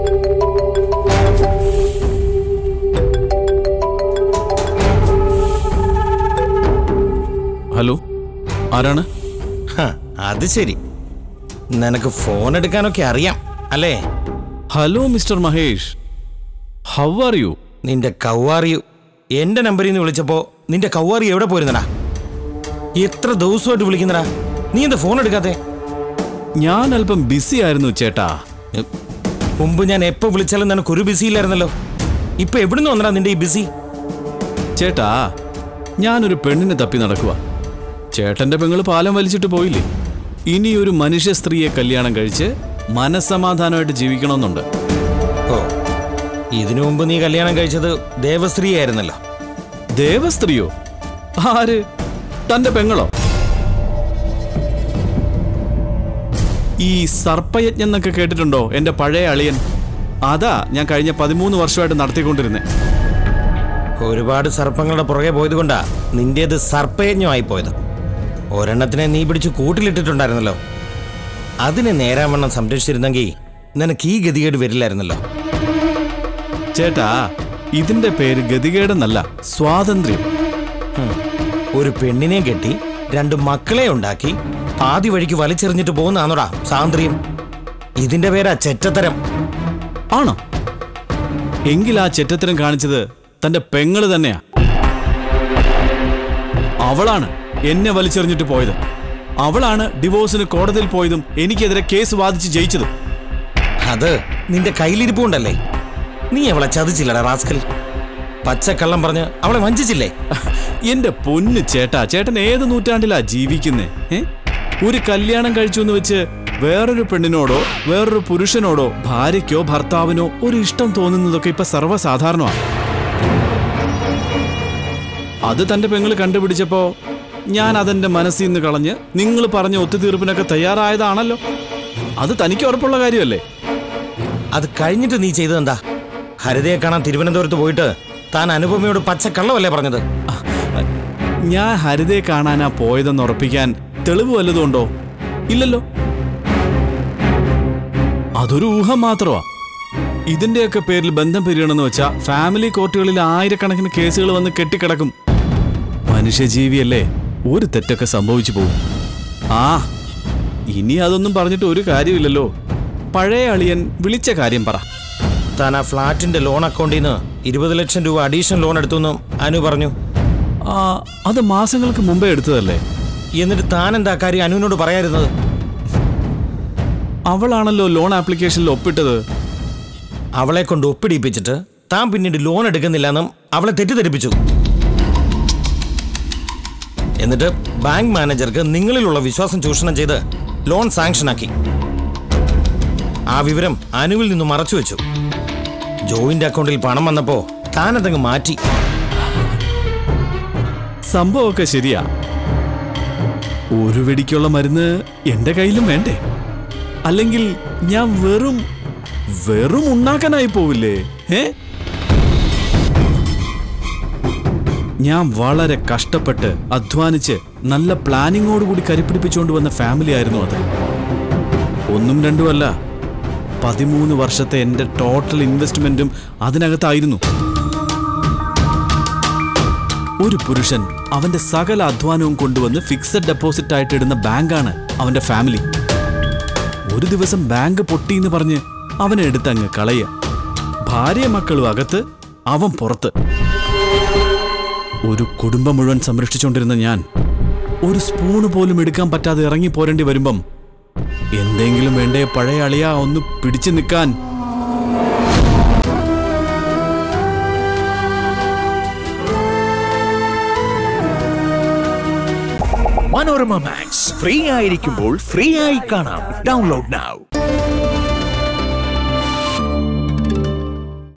Hello ആരാണ് ഹ, അത് ശരി നിനക്ക് ഫോൺ എടുക്കാനൊക്കെ അറിയാം അല്ലേ hello mister Mahesh how are you നിന്റെ കൗവാറിയു എന്റെ നമ്പറിൽ നിന്ന് വിളിച്ചപ്പോ നിന്റെ കൗവാറി എവിടെ പോയിരുന്നടാ എത്ര ദിവസമായിട്ട് വിളിക്കുന്നടാ നീ എന്താ ഫോൺ എടുക്കാത്തെ ഞാൻ അല്പം ബിസി ആയിരുന്നു ചേട്ടാ ഉം, മുമ്പ് ഞാൻ എപ്പോ വിളിച്ചാലും നിനക്ക് ഒരു ബിസി ഇല്ലായിരുന്നല്ലോ ഇപ്പൊ എവിടുന്ന് വന്നടാ നിന്റെ ഈ ബിസി ചേട്ടാ ഞാനൊരു പെണ്ണിനെ തപ്പി നടക്കുക ചേട്ടന്റെ പെങ്ങള് പാലം വലിച്ചിട്ട് പോയില്ലേ ഇനി ഒരു മനുഷ്യ സ്ത്രീയെ കല്യാണം കഴിച്ച് മനസ്സമാധാനമായിട്ട് ജീവിക്കണമെന്നുണ്ട് ഓ ഇതിനു മുമ്പ് നീ കല്യാണം കഴിച്ചത് ദേവസ്ത്രീ ആയിരുന്നല്ലോ ദേവസ്ത്രീയോ ആര് തന്റെ പെങ്ങളോ ഈ സർപ്പയജ്ഞം എന്നൊക്കെ കേട്ടിട്ടുണ്ടോ എന്റെ പഴയ അളിയൻ അതാ ഞാൻ കഴിഞ്ഞ പതിമൂന്ന് വർഷമായിട്ട് നടത്തിക്കൊണ്ടിരുന്നേ ഒരുപാട് സർപ്പങ്ങളുടെ പുറകെ പോയത് കൊണ്ടാ നിന്റേത് സർപ്പയജ്ഞമായി പോയത് ഒരെണ്ണത്തിനെ നീ പിടിച്ച് കൂട്ടിലിട്ടിട്ടുണ്ടായിരുന്നല്ലോ അതിനെ നേരാവണ്ണം സംരക്ഷിച്ചിരുന്നെങ്കിൽ നിനക്ക് ഈ ഗതികേട് വരില്ലായിരുന്നല്ലോ ചേട്ടാ ഇതിന്റെ പേര് ഗതികേടെന്നല്ല സ്വാതന്ത്ര്യം ഹും. ഒരു പെണ്ണിനെ കെട്ടി രണ്ട് മക്കളെ ഉണ്ടാക്കി പാതി വഴിക്ക് വലിച്ചെറിഞ്ഞിട്ട് പോകുന്നതാണോടാ സാന്ദ്രിയം ഇതിന്റെ പേരാ ചെറ്റത്തരം ആണോ എങ്കിൽ ആ ചെറ്റത്തരം കാണിച്ചത് തന്റെ പെങ്ങള് തന്നെയാ അവളാണ് എന്നെ വലിച്ചെറിഞ്ഞിട്ട് പോയത് അവളാണ് ഡിവോഴ്സിന് കോടതിയിൽ പോയതും എനിക്കെതിരെ കേസ് വാദിച്ച് ജയിച്ചതും അത് നിന്റെ കയ്യിലിരിപ്പുണ്ടല്ലേ നീ അവളെ ചതിച്ചില്ലടാ റാസ്കൽ പച്ചക്കള്ളം പറഞ്ഞ് അവളെ വഞ്ചിച്ചില്ലേ എന്റെ പൊന്ന് ചേട്ടാ ചേട്ടൻ ഏത് നൂറ്റാണ്ടിലാ ജീവിക്കുന്നേ ഏ ഒരു കല്യാണം കഴിച്ചു എന്ന് വെച്ച് വേറൊരു പെണ്ണിനോടോ വേറൊരു പുരുഷനോടോ ഭാര്യയ്ക്കോ ഭർത്താവിനോ ഒരു ഇഷ്ടം തോന്നുന്നതൊക്കെ ഇപ്പൊ സർവ്വസാധാരണമാണ് അത് തന്റെ പെങ്ങള് കണ്ടുപിടിച്ചപ്പോ ഞാൻ അതെന്റെ മനസ്സിൽ നിന്ന് കളഞ്ഞ് നിങ്ങൾ പറഞ്ഞ ഒത്തുതീർപ്പിനൊക്കെ തയ്യാറായതാണല്ലോ അത് തനിക്ക് ഉറപ്പുള്ള കാര്യമല്ലേ അത് കഴിഞ്ഞിട്ട് നീ ചെയ്തതെന്താ ഹരിതയെ കാണാൻ തിരുവനന്തപുരത്ത് പോയിട്ട് താൻ അനുപമയോട് പച്ചക്കള്ളമല്ലേ പറഞ്ഞത് ഞാൻ ഹരിതയെ കാണാനാ പോയതെന്ന് ഉറപ്പിക്കാൻ തെളിവ് വല്ലതും ഉണ്ടോ ഇല്ലല്ലോ അതൊരു ഊഹം മാത്രമാ ഇതിന്റെയൊക്കെ പേരിൽ ബന്ധം പിരിയണമെന്ന് വെച്ചാ ഫാമിലി കോർട്ടുകളിൽ ആയിരക്കണക്കിന് കേസുകൾ വന്ന് കെട്ടിക്കിടക്കും മനുഷ്യജീവിയല്ലേ ഒരു തെറ്റൊക്കെ സംഭവിച്ചു പോകും ആ ഇനി അതൊന്നും പറഞ്ഞിട്ട് ഒരു കാര്യമില്ലല്ലോ പഴയ അളിയൻ വിളിച്ച കാര്യം പറ താൻ ആ ഫ്ലാറ്റിന്റെ ലോൺ അക്കൗണ്ടിൽ നിന്ന് ഇരുപത് ലക്ഷം രൂപ അഡീഷണൽ ലോൺ എടുത്തു അനു പറഞ്ഞു ആ അത് മാസങ്ങൾക്ക് മുമ്പേ എടുത്തതല്ലേ എന്നിട്ട് താൻ എന്താ കാര്യം അനുവിനോട് പറയായിരുന്നത് അവളാണല്ലോ ലോൺ ആപ്ലിക്കേഷനിൽ ഒപ്പിട്ടത് അവളെ കൊണ്ട് ഒപ്പിടിപ്പിച്ചിട്ട് താൻ പിന്നീട് ലോൺ എടുക്കുന്നില്ലെന്നും അവളെ തെറ്റിദ്ധരിപ്പിച്ചു എന്നിട്ട് ബാങ്ക് മാനേജർക്ക് നിങ്ങളിലുള്ള വിശ്വാസം ചൂഷണം ചെയ്ത് ലോൺ സാങ്ഷനാക്കി ആ വിവരം അനുവിൽ നിന്ന് മറച്ചു വെച്ചു ജോയിന്റ് അക്കൗണ്ടിൽ പണം വന്നപ്പോ താനതങ്ങ് മാറ്റി സംഭവമൊക്കെ ശരിയാ ഒരു വെടിക്കുള്ള മരുന്ന് എന്റെ കയ്യിലും വേണ്ടേ അല്ലെങ്കിൽ ഞാൻ വെറും വെറും ഉണ്ടാക്കാനായി പോവില്ലേ ഏ ഞാൻ വളരെ കഷ്ടപ്പെട്ട് അധ്വാനിച്ച് നല്ല പ്ലാനിങ്ങോടുകൂടി കരുപ്പിടിപ്പിച്ചുകൊണ്ട് വന്ന ഫാമിലി ആയിരുന്നു അത് ഒന്നും രണ്ടും അല്ല പതിമൂന്ന് വർഷത്തെ എൻ്റെ ടോട്ടൽ ഇൻവെസ്റ്റ്മെന്റും അതിനകത്തായിരുന്നു ഒരു പുരുഷൻ അവന്റെ സകല അധ്വാനവും കൊണ്ടുവന്ന് ഫിക്സഡ് ഡെപ്പോസിറ്റ് ആയിട്ട് ഇടുന്ന ബാങ്കാണ് അവന്റെ ഫാമിലി ഒരു ദിവസം ബാങ്ക് പൊട്ടി എന്ന് പറഞ്ഞ് അവനെ എടുത്തങ്ങ് കളയ ഭാര്യ മക്കളും അകത്ത് അവൻ പുറത്ത് ഒരു കുടുംബം മുഴുവൻ സംരക്ഷിച്ചുകൊണ്ടിരുന്ന ഞാൻ ഒരു സ്പൂണ് പോലും എടുക്കാൻ പറ്റാതെ ഇറങ്ങി പോരേണ്ടി വരുമ്പം എന്തെങ്കിലും വേണ്ടേ പഴയ അളിയ ഒന്ന് പിടിച്ചു നിൽക്കാൻ മനോരമ മാക്സ് ഫ്രീ ആയിരിക്കുമ്പോൾ ഫ്രീ ആയി കാണാം ഡൗൺലോഡ് now